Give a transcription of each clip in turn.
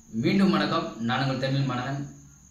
மீண்டும் வணக்கம் நான் உங்கள் தமிழ் மாணவன்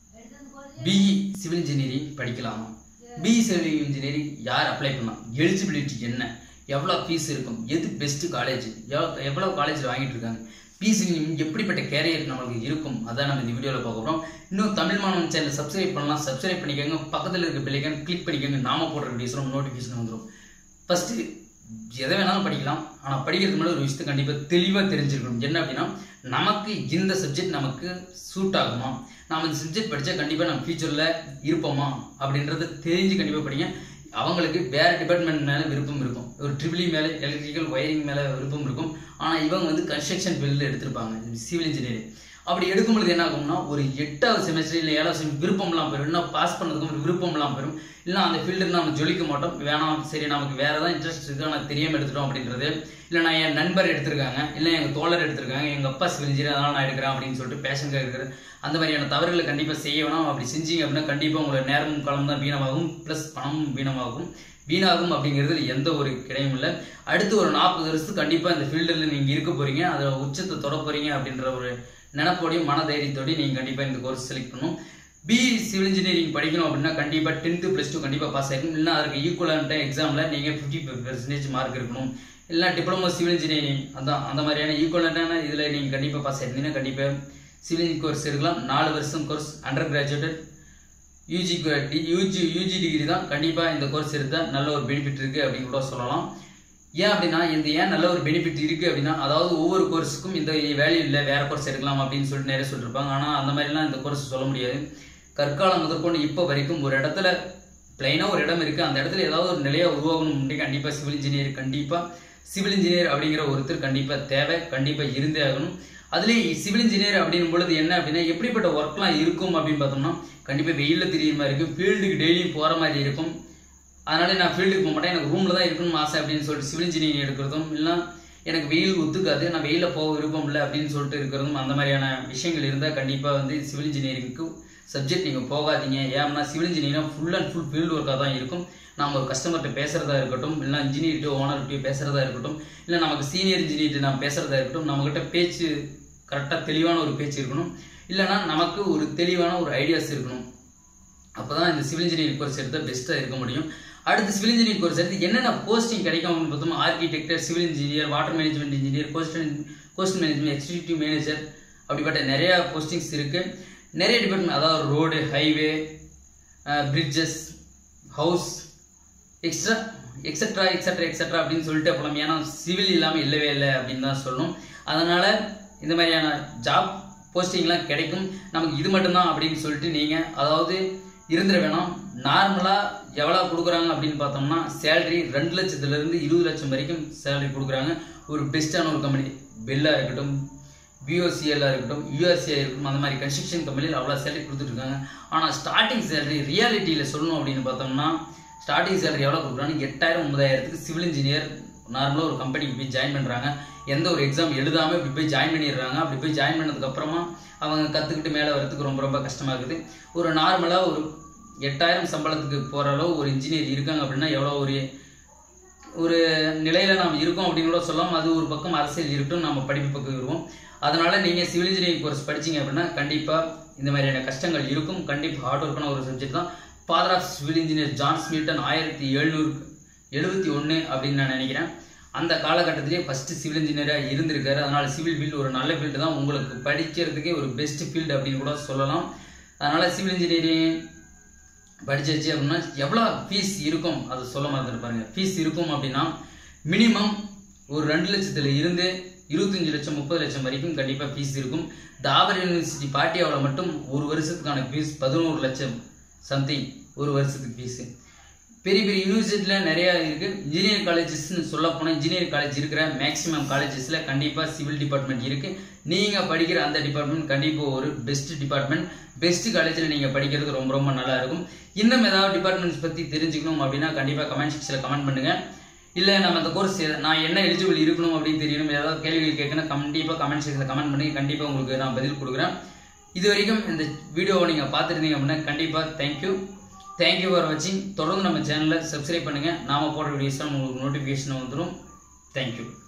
பிஇ சிவில் இன்ஜினியரிங் படிக்கலாமா பிஇ சிவில் இன்ஜினியரிங் யார் அப்ளை பண்ணலாம் எலிஜிபிலிட்டி என்ன எவ்வளோ ஃபீஸ் இருக்கும் எது பெஸ்ட்டு காலேஜ் எவ்வளோ எவ்வளோ காலேஜில் வாங்கிட்டு இருக்காங்க ஃபீஸ் எப்படிப்பட்ட கேரியர் நம்மளுக்கு இருக்கும் அதான் நம்ம இந்த வீடியோவில் பார்க்க போகிறோம் இன்னும் தமிழ் மாணவன் சேனல் சப்ஸ்கிரைப் பண்ணலாம் சப்ஸ்கிரைப் பண்ணிக்கோங்க பக்கத்தில் இருக்க பிள்ளைக்கான கிளிக் பண்ணிக்கோங்க நாம போடுற வீடியோஸ்லாம் நோட்டிஃபிகேஷன் வந்துடும் ஃபஸ்ட்டு எதை வேணாலும் படிக்கலாம் ஆனால் படிக்கிறதுக்கு முன்னாடி ஒரு விஷயத்தை கண்டிப்பாக தெளிவாக தெரிஞ்சிருக்கணும் என்ன அப்படின்னா நமக்கு இந்த சப்ஜெக்ட் நமக்கு சூட் ஆகுமா நாம் இந்த சப்ஜெக்ட் படித்தா கண்டிப்பாக நம்ம ஃபியூச்சரில் இருப்போமா அப்படின்றத தெரிஞ்சு கண்டிப்பாக படிங்க அவங்களுக்கு வேறு டிபார்ட்மெண்ட் மேலே விருப்பம் இருக்கும் ஒரு ட்ரிபிளி மேலே எலக்ட்ரிக்கல் ஒயரிங் மேலே விருப்பம் இருக்கும் ஆனால் இவங்க வந்து கன்ஸ்ட்ரக்ஷன் ஃபீல்டில் எடுத்திருப்பாங்க சிவில் இன்ஜினியரிங் அப்படி எடுக்கும்பொழுது என்ன ஆகும்னா ஒரு எட்டாவது செமஸ்டர் இல்லை ஏழாவது செமஸ்டர் விருப்பம்லாம் போயிடும் இன்னும் பாஸ் பண்ணதுக்கு ஒரு விருப்பம்லாம் போயிடும் இல்லை அந்த ஃபீல்டுக்கு நம்ம ஜொலிக்க மாட்டோம் வேணாம் சரி நமக்கு வேற ஏதாவது இன்ட்ரெஸ்ட் இருக்கு ஆனால் தெரியாமல் எடுத்துட்டோம் அப்படின்றது இல்லை நான் என் நண்பர் எடுத்திருக்காங்க இல்லை எங்கள் தோழர் எடுத்திருக்காங்க எங்கள் அப்பா சிவில் இன்ஜினியர் அதனால் நான் எடுக்கிறேன் அப்படின்னு சொல்லிட்டு பேஷனுக்காக இருக்கிறது அந்த மாதிரியான தவறுகளை கண்டிப்பாக செய்ய வேணாம் அப்படி செஞ்சீங்க அப்படின்னா கண்டிப்பாக உங்களோட நேரமும் காலம் தான் வீணமாகும் ப்ளஸ் பணமும் வீணமாகும் வீணாகும் அப்படிங்கிறது எந்த ஒரு கிடையும் இல்லை அடுத்து ஒரு நாற்பது வருஷத்துக்கு கண்டிப்பாக இந்த ஃபீல்டில் நீங்கள் இருக்க போறீங்க அதை உச்சத்தை தொட போறீங்க அப்படின்ற ஒரு நினப்போடையும் மன தைரியத்தோடையும் நீங்கள் கண்டிப்பாக இந்த கோர்ஸ் செலக்ட் பண்ணணும் பிஇ சிவில் இன்ஜினியரிங் படிக்கணும் அப்படின்னா கண்டிப்பாக டென்த்து ப்ளஸ் டூ கண்டிப்பாக பாஸ் ஆகிருக்கும் இல்லைனா அதுக்கு ஈக்குவலான எக்ஸாமில் நீங்கள் ஃபிஃப்டி பெர்சன்டேஜ் மார்க் இருக்கணும் இல்லை டிப்ளமோ சிவில் இன்ஜினியரிங் அதான் அந்த மாதிரியான ஈக்குவலான இதில் நீங்கள் கண்டிப்பாக பாஸ் ஆயிருந்தீங்கன்னா கண்டிப்பாக சிவில் கோர்ஸ் இருக்கலாம் நாலு வருஷம் course under graduated UG UG UG degree தான் கண்டிப்பாக இந்த கோர்ஸ் எடுத்தால் நல்ல ஒரு பெனிஃபிட் இருக்குது அப்படின்னு கூட சொல்லலாம் ஏன் அப்படின்னா இந்த ஏன் நல்ல ஒரு பெனிஃபிட் இருக்குது அப்படின்னா அதாவது ஒவ்வொரு கோர்ஸுக்கும் இந்த வேல்யூ இல்லை வேற கோர்ஸ் எடுக்கலாம் அப்படின்னு சொல்லிட்டு நிறைய சொல்லியிருப்பாங்க ஆனால் அந்த மாதிரிலாம் இந்த கோர்ஸ் சொல்ல முடியாது கற்காலம் முதற்கொண்டு இப்போ வரைக்கும் ஒரு இடத்துல பிளைனாக ஒரு இடம் இருக்குது அந்த இடத்துல ஏதாவது ஒரு நிலையாக உருவாகணும் அப்படி கண்டிப்பாக சிவில் இன்ஜினியர் கண்டிப்பாக சிவில் இன்ஜினியர் அப்படிங்கிற ஒருத்தர் கண்டிப்பாக தேவை கண்டிப்பாக இருந்தே ஆகணும் அதுலேயும் சிவில் இன்ஜினியர் அப்படின்னும் பொழுது என்ன அப்படின்னா எப்படிப்பட்ட ஒர்க்லாம் இருக்கும் அப்படின்னு பார்த்தோம்னா கண்டிப்பாக வெயிலில் தெரியுற மாதிரி இருக்கும் ஃபீல்டுக்கு டெய்லியும் போகிற மாதிரி இருக்கும் அதனால நான் ஃபீல்டுக்கு போக மாட்டேன் எனக்கு ரூமில் தான் இருக்கணும்னு ஆசை அப்படின்னு சொல்லிட்டு சிவில் இன்ஜினியரிங் எடுக்கிறதும் இல்லை எனக்கு வெயில் ஒத்துக்காது நான் வெயிலில் போக விருப்பம் இல்லை அப்படின்னு சொல்லிட்டு இருக்கிறதும் அந்த மாதிரியான விஷயங்கள் இருந்தால் கண்டிப்பாக வந்து சிவில் இன்ஜினியரிங்க்கு சப்ஜெக்ட் நீங்கள் போகாதீங்க ஏன்னா civil engineering full and full field ஒர்க்காக தான் இருக்கும் நாம் ஒரு கஸ்டமர்கிட்ட பேசுகிறதா இருக்கட்டும் இல்லை இன்ஜினியர்கிட்ட ஓனர்கிட்ட பேசுகிறதா இருக்கட்டும் இல்லை நமக்கு சீனியர் இன்ஜினியர்கிட்ட நம்ம பேசுகிறதா இருக்கட்டும் நம்மக்கிட்ட பேச்சு கரெக்டாக தெளிவான ஒரு பேச்சு இருக்கணும் இல்லைனா நமக்கு ஒரு தெளிவான ஒரு ஐடியாஸ் இருக்கணும் அப்போ தான் இந்த சிவில் இன்ஜினியரிங் கோர்ஸ் எடுத்தால் பெஸ்ட்டாக இருக்க முடியும் அடுத்து சிவில் இன்ஜினியரிங் கோர்ஸ் எடுத்து என்னென்ன போஸ்டிங் கிடைக்கும் அப்படின்னு பார்த்தோம்னா architect civil engineer water management engineer கோஸ்டன் கோஸ்ட் மேனேஜ்மெண்ட் எக்ஸிக்யூட்டிவ் மேனேஜர் அப்படிப்பட்ட நிறைய போஸ்டிங்ஸ் இருக்குது நிறைய டிபார்ட்மெண்ட் அதாவது road highway bridges house extra extra extra extra அப்படின்னு சொல்லிட்டு போகலாம் ஏன்னா சிவில் இல்லாமல் இல்லவே இல்லை அப்படின்னு தான் சொல்லணும் அதனால் இந்த மாதிரியான ஜாப் போஸ்டிங்லாம் கிடைக்கும் நமக்கு இது மட்டும்தான் அப்படின்னு சொல்லிட்டு நீங்கள் அதாவது இருந்துட வேணாம் நார்மலாக எவ்வளோ கொடுக்குறாங்க அப்படின்னு பார்த்தோம்னா சேலரி ரெண்டு லட்சத்துலேருந்து இருபது லட்சம் வரைக்கும் சேலரி கொடுக்குறாங்க ஒரு பெஸ்ட்டான ஒரு கம்பெனி பெல்லாக இருக்கட்டும் பிஓசிஎல்லாக இருக்கட்டும் யூஎஸ்சியாக இருக்கட்டும் அந்த மாதிரி கன்ஸ்ட்ரக்ஷன் கம்பெனியில் அவ்வளோ சேலரி கொடுத்துட்ருக்காங்க ஆனால் ஸ்டார்டிங் சேலரி ரியாலிட்டியில் சொல்லணும் அப்படின்னு பார்த்தோம்னா ஸ்டார்டிங் சேலரி எவ்வளோ கொடுக்குறாங்க எட்டாயிரம் ஒன்பதாயிரத்துக்கு சிவில் இன்ஜினியர் நார்மலாக ஒரு கம்பெனிக்கு போய் ஜாயின் பண்ணுறாங்க எந்த ஒரு எக்ஸாம் எழுதாமல் இப்படி போய் ஜாயின் பண்ணிடுறாங்க அப்படி போய் ஜாயின் பண்ணதுக்கப்புறமா அவங்க கற்றுக்கிட்டு மேலே வரதுக்கு ரொம்ப ரொம்ப கஷ்டமாக இருக்குது ஒரு நார்மலாக ஒரு எட்டாயிரம் சம்பளத்துக்கு போகிற அளவு ஒரு இன்ஜினியர் இருக்காங்க அப்படின்னா எவ்வளோ ஒரு ஒரு நிலையில் நாம் இருக்கோம் அப்படின்னு கூட சொல்லலாம் அது ஒரு பக்கம் அரசியல் இருக்கட்டும் நம்ம படிப்பு பக்கம் வருவோம் அதனால் நீங்கள் சிவில் இன்ஜினியரிங் கோர்ஸ் படிச்சீங்க அப்படின்னா கண்டிப்பாக இந்த மாதிரியான கஷ்டங்கள் இருக்கும் கண்டிப்பாக ஹார்ட் ஒர்க்கான ஒரு சப்ஜெக்ட் தான் father of civil engineer John Smeaton ஆயிரத்தி எழுநூறு எழுபத்தி ஒன்று அப்படின்னு நான் நினைக்கிறேன் அந்த காலகட்டத்திலே ஃபஸ்ட்டு சிவில் இன்ஜினியராக இருந்திருக்காரு அதனால் சிவில் ஃபீல்டு ஒரு நல்ல ஃபீல்டு தான் உங்களுக்கு படிக்கிறதுக்கே ஒரு பெஸ்ட் ஃபீல்டு அப்படின்னு கூட சொல்லலாம் அதனால் சிவில் இன்ஜினியரிங் படிச்சாச்சு அப்படின்னா எவ்வளோ ஃபீஸ் இருக்கும் அதை சொல்ல மறந்துருப்பாருங்க ஃபீஸ் இருக்கும் அப்படின்னா மினிமம் ஒரு ரெண்டு லட்சத்துல இருந்து இருபத்தஞ்சு லட்சம் முப்பது லட்சம் வரைக்கும் கண்டிப்பாக ஃபீஸ் இருக்கும் தாபர் யூனிவர்சிட்டி பாட்டியாவில் மட்டும் ஒரு வருஷத்துக்கான ஃபீஸ் பதினோரு லட்சம் சம்திங் ஒரு வருஷத்துக்கு ஃபீஸு பெரிய பெரிய யூனிவர்சிட்டியில் நிறையா இருக்குது இன்ஜினியரிங் காலேஜஸ்னு சொல்ல போனால் இன்ஜினியரிங் காலேஜ் இருக்கிற மேக்ஸிமம் காலேஜஸில் கண்டிப்பாக சிவில் டிபார்ட்மெண்ட் இருக்குது நீங்கள் படிக்கிற அந்த டிபார்ட்மெண்ட் கண்டிப்பாக ஒரு பெஸ்ட் டிபார்ட்மெண்ட் பெஸ்ட் காலேஜில் நீங்கள் படிக்கிறது ரொம்ப ரொம்ப நல்லா இருக்கும் இன்னும் ஏதாவது டிபார்ட்மெண்ட்ஸ் பற்றி தெரிஞ்சுக்கணும் அப்படின்னா கண்டிப்பாக கமெண்ட் செக்ஷனில் கமெண்ட் பண்ணுங்கள் இல்லை நம்ம அந்த கோர்ஸ் நான் என்ன எலிஜிபிள் இருக்கணும் அப்படின்னு தெரியணும் ஏதாவது கேள்விகள் கேட்கணும் கண்டிப்பாக கமெண்ட் செக்ஷனில் கமெண்ட் பண்ணி கண்டிப்பாக உங்களுக்கு நான் பதில் கொடுக்குறேன் இது வரைக்கும் இந்த வீடியோவை நீங்கள் பார்த்துருந்தீங்க அப்படின்னா கண்டிப்பாக தேங்க்யூ தேங்க்யூ ஃபார் வாட்சிங் தொடர்ந்து நம்ம சேனலை சப்ஸ்கிரைப் பண்ணுங்கள் நாம போடுற வீடியோஸ்லாம் உங்களுக்கு நோட்டிஃபிகேஷன் வந்துடும் தேங்க்யூ